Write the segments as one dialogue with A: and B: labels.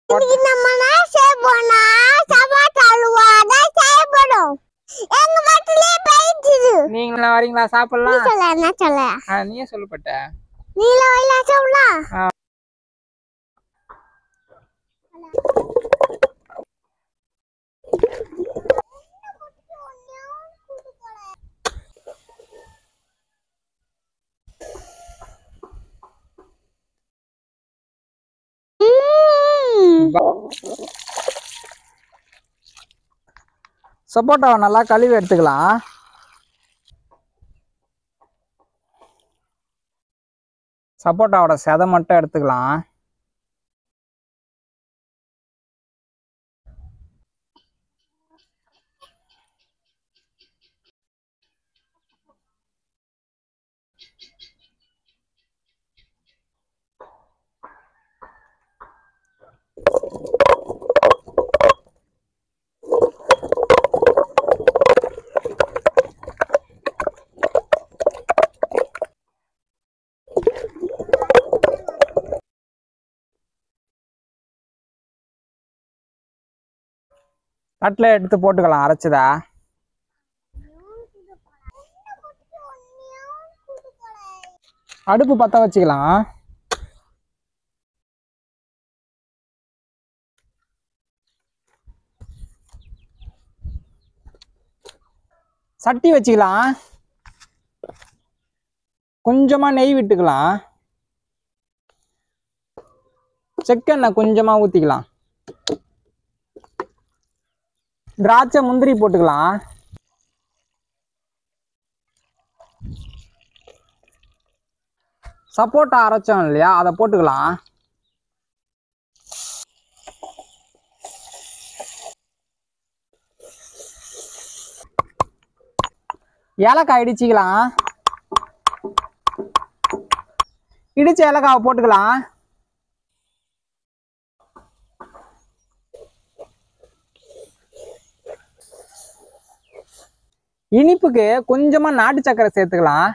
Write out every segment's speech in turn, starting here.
A: இன்னைக்கு நம்ம என்ன செய்ய போனா சப்பாத்தி அல்வா தான் செய்யப்படும் எங்க வீட்டுலயே போயிடுச்சு
B: நீங்களா வரீங்களா
A: நீ
B: சாப்பிடலாம்
A: சொல்ல என்ன சொல்ல
B: ஆ, நீயே சொல்லப்பட்ட
A: நீல வயல சொல்லலாம்
B: சப்போட்டாவை நல்லா கழுவி எடுத்துக்கலாம் சப்போட்டாவோட செதை மட்டும் எடுத்துக்கலாம் தட்டில் எடுத்து போட்டுக்கலாம் அரைச்சதா அடுப்பு பற்ற வச்சுக்கலாம் சட்டி வச்சுக்கலாம் கொஞ்சமா நெய் விட்டுக்கலாம் செக்கெண்ணெய் கொஞ்சமா ஊத்திக்கலாம் திராட்சை முந்திரி போட்டுக்கலாம் சப்போட்டா அரைச்சோம் இல்லையா அதை போட்டுக்கலாம் ஏலக்காய் இடிச்சிக்கலாம் இடிச்ச ஏலக்காவை போட்டுக்கலாம் இனிப்புக்கு கொஞ்சமா நாட்டு சக்கரை சேர்த்துக்கலாம்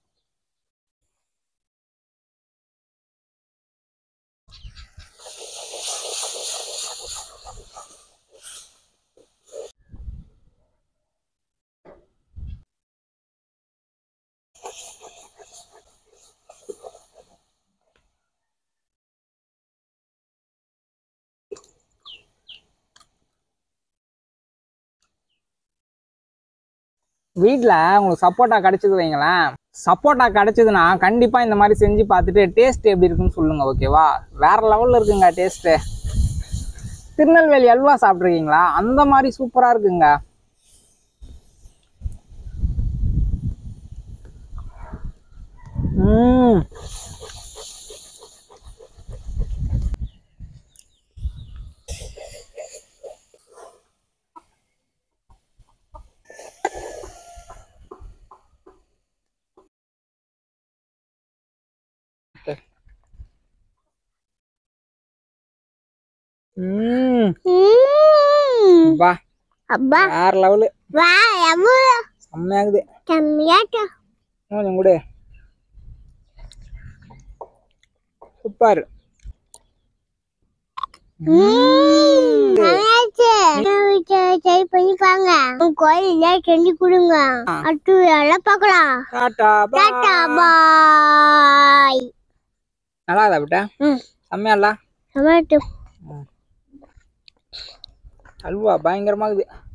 B: வீட்டில் உங்களுக்கு சப்போட்டா கிடைச்சது வைங்களேன் சப்போட்டா கிடைச்சதுன்னா கண்டிப்பாக இந்த மாதிரி செஞ்சு பார்த்துட்டு டேஸ்ட் எப்படி இருக்குன்னு சொல்லுங்க ஓகேவா வேற லெவலில் இருக்குங்க டேஸ்ட்டு திருநெல்வேலி அல்வா சாப்பிட்ருக்கீங்களா அந்த மாதிரி சூப்பராக இருக்குங்க ம் ம்
A: ம்.
B: வா
A: அப்பா
B: வேற லெவலு
A: வா எவ்வளோ
B: செம்மையாகுது
A: கம்மியாட்டா
B: கொஞ்சம் கூட சூப்பர்
A: ட்ரை பண்ணி பாங்க உங்க கோயில செஞ்சு கொடுங்க அட்டு எல்லாம் பார்க்கலாம்
B: டாட்டா
A: டாட்டா
B: பா
A: பாய்
B: நல்லா இருக்கா விட்ட
A: ம்
B: செம்மையா இல்ல
A: டொமேட்டோ
B: அல்வா பயங்கரமாகுது